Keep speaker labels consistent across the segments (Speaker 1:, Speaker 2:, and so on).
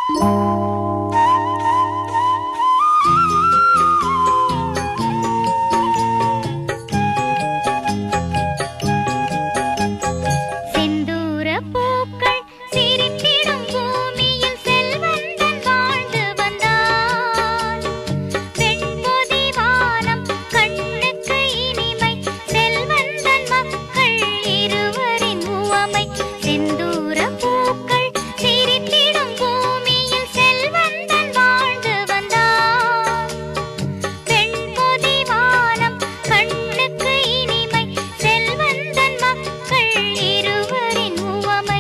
Speaker 1: செந்தூர பூக்கள் சிரித்திடும் பூமியில் செல்வந்தன் வாழ்ந்து வந்தான் வெண்பொதி வானம் கண்ணுக்கு இனிமை செல்வந்தன் மக்கள் இருவரின் உவமை செந்தூர பூக்கள் சிரித்திடும் பூமியில் செல்வந்தன் வாழ்ந்து வந்தான் வெண்பொதி வானம் கண்ணுக்கு இனிமை செல்வந்தன் மக்கள் இருவரின் உவமை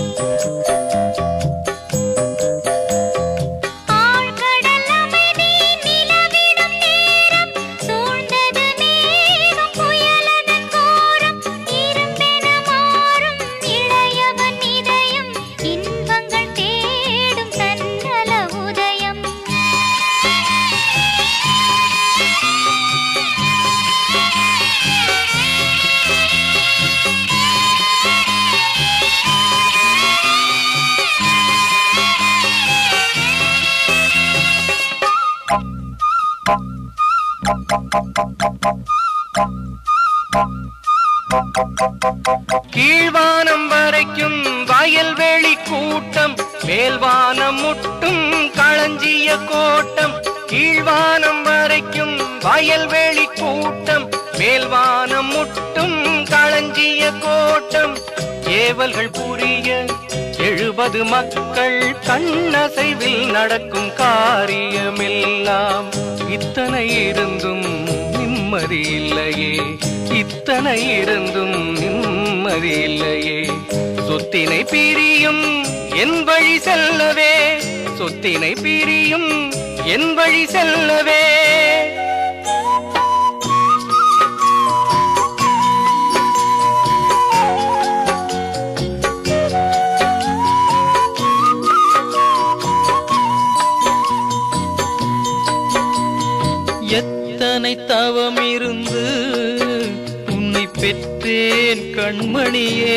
Speaker 1: ஆழ்கடல் அமைதி நிலவிடும் நேரம் சூழ்ந்தது மேகம் புயலதன் கோரம் இரும்பென மாறும் இளையவன் இதயம் இன்பங்கள் தேடும் தன்னல உதயம்
Speaker 2: கீழ்வானம் வரைக்கும் வயல்வெளி கூட்டம் மேல்வானம் முட்டும் களஞ்சிய கோட்டம் கீழ்வானம் வரைக்கும் வயல்வெளி கூட்டம் மேல்வானம் முட்டும் களஞ்சிய கோட்டம் ஏவல்கள் புரிய எழுபது மக்கள் கண்ணசைவில் நடக்கும் காரியமெல்லாம் இத்தனை இருந்தும் நிம்மதி இல்லையே இத்தனை இருந்தும் நிம்மதி இல்லையே சொத்தினை பிரியும் என் வழி செல்லவே சொத்தினை பிரியும் என் வழி செல்லவே எத்தனை தவம் இருந்து உன்னை பெற்றேன் கண்மணியே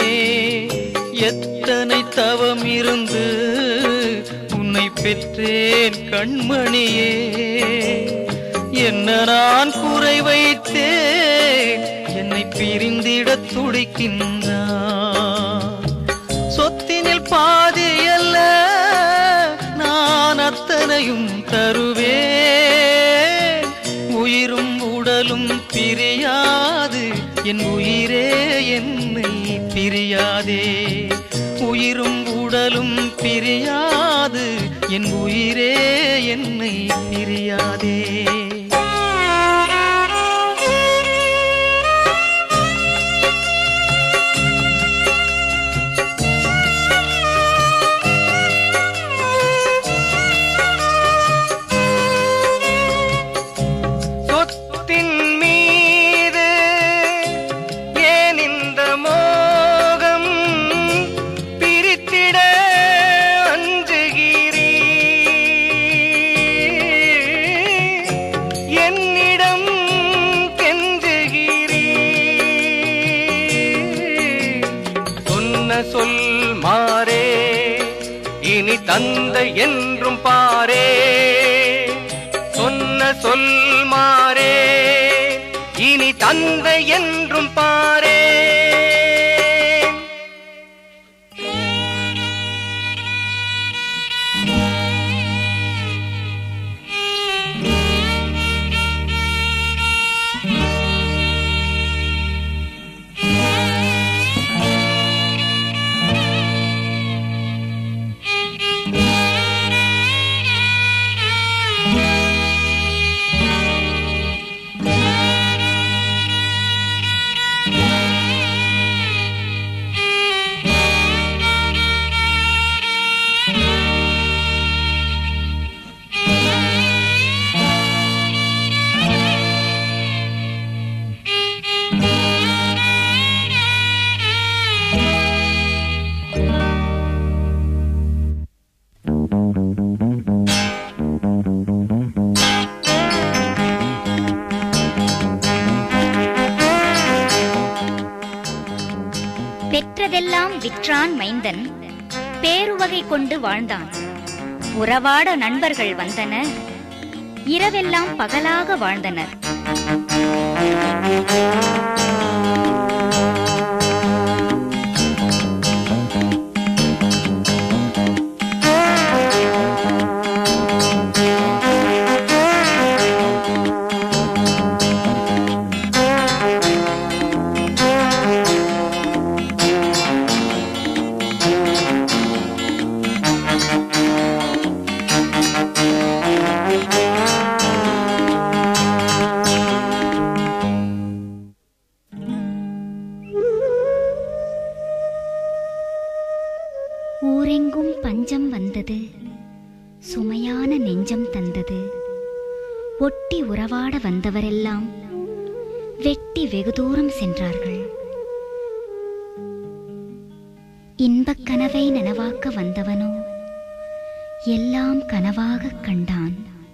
Speaker 2: எத்தனை தவம் இருந்து உன்னை பெற்றேன் கண்மணியே என்ன நான் குறை வைத்தேன் என்னை பிரிந்திடத் துடிக்கின்றான் சொத்தினில் பாதி அல்ல நான் அத்தனையும் தருவேன் உயிரும் உடலும் பிரியாது என் உயிரே என்னை பிரியாதே உயிரும் உடலும் பிரியாது என் உயிரே என்னை பிரியாதே சொத்தின் மீது ஏன் இந்த மோகம் பிரித்திட அஞ்சுகிறீ என்னிடம் கெஞ்சுகிறீ சொன்ன சொல் மாறே இனி தந்தை என்றும் பாரே சொன்ன சொல் மாறே இனி தந்தை என்றும் பாரே
Speaker 1: பெற்றதெல்லாம் விற்றான் மைந்தன் பேருவகை கொண்டு வாழ்ந்தான் உறவாட நண்பர்கள் வந்தனர் இரவெல்லாம் பகலாக வாழ்ந்தனர் ஊரெங்கும் பஞ்சம் வந்தது சுமையான நெஞ்சம் தந்தது ஒட்டி உறவாட வந்தவரெல்லாம் வெட்டி வெகு தூரம் சென்றார்கள் இன்பக் கனவை நனவாக்க வந்தவனோ எல்லாம் கனவாகக் கண்டான்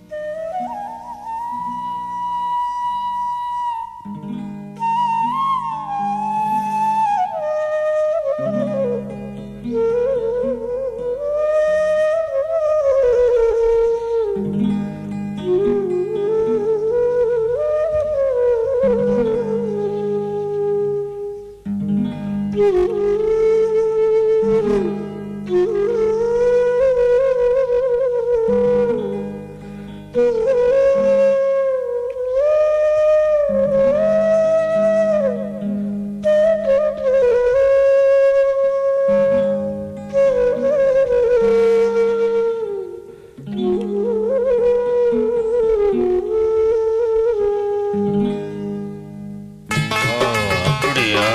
Speaker 3: அப்படியா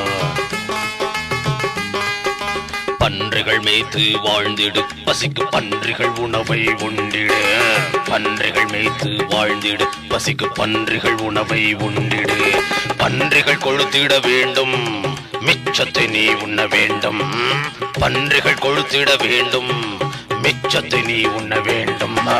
Speaker 3: பன்றிகள் மேய்த்து வாழ்ந்திடு பசிக்கு பன்றிகள் உணவை உண்டிடு பன்றிகள் மேய்த்து வாழ்ந்திடு பசிக்கு பன்றிகள் உணவை உண்டிடு பன்றிகள் கொழுத்திட வேண்டும் மிச்சத்தை நீ உண்ண வேண்டும் பன்றிகள் கொழுத்திட வேண்டும் மிச்சத்தை நீ உண்ண வேண்டும் ஆ.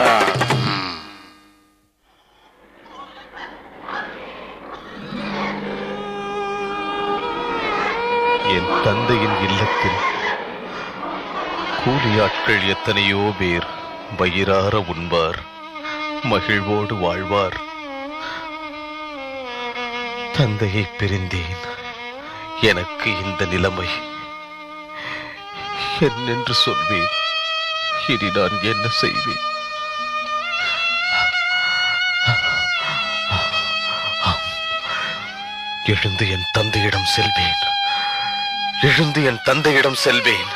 Speaker 4: என் தந்தையின் இல்லத்தில் கூலியாட்கள் எத்தனையோ பேர் வயிறார உண்பார் மகிழ்வோடு வாழ்வார் தந்தையை பிரிந்தேன் எனக்கு இந்த நிலைமை என்னென்று சொல்வேன் இனி நான் என்ன செய்வேன் எழுந்து என் தந்தையிடம் செல்வேன் எழுந்து என் தந்தையிடம் செல்வேன்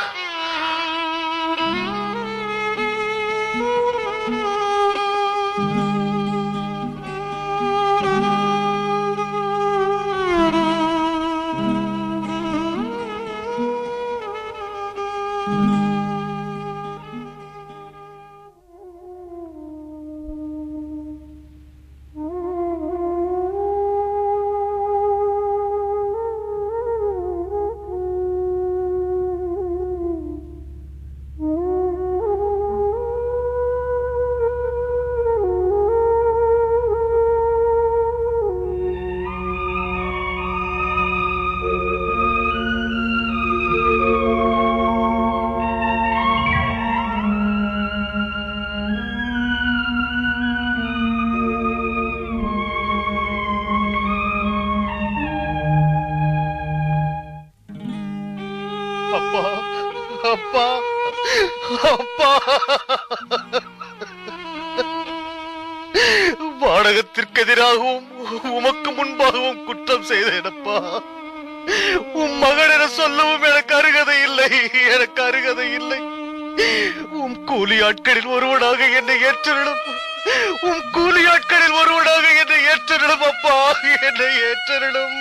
Speaker 4: அப்பா அப்பா அப்பா வாடகத்திற்கு எதிராகவும் உமக்கு முன்பாகவும் குற்றம் செய்தேனப்பா உம் மகன் என சொல்லவும் எனக்கு அருகதை இல்லை எனக்கு அருகதை இல்லை உம் கூலி ஆட்களில் ஒருவனாக என்னை ஏற்றிடும் உம் கூலி ஆட்களில் ஒருவனாக என்னை ஏற்றிடும் அப்பா என்னை ஏற்றிடும்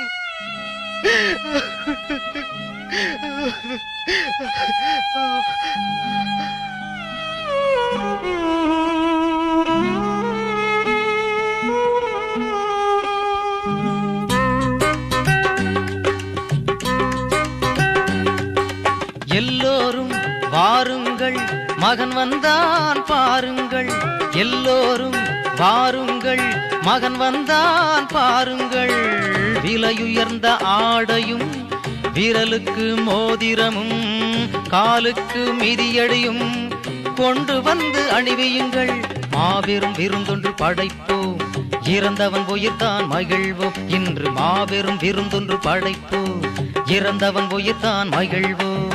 Speaker 2: எல்லோரும் வாருங்கள் மகன் வந்தான் பாருங்கள் எல்லோரும் வாருங்கள் மகன் வந்தான் பாருங்கள் விலையுயர்ந்த ஆடையும் விரலுக்கு மோதிரமும் காலுக்கு மிதியடியும் கொண்டு வந்து அணிவியுங்கள் மாபெரும் விருந்தொன்று படைப்போம் இறந்தவன் உயிர்தான் மகிழ்வோம் இன்று மாபெரும் விருந்தொன்று படைப்போம் இறந்தவன் உயிர்தான் மகிழ்வோம்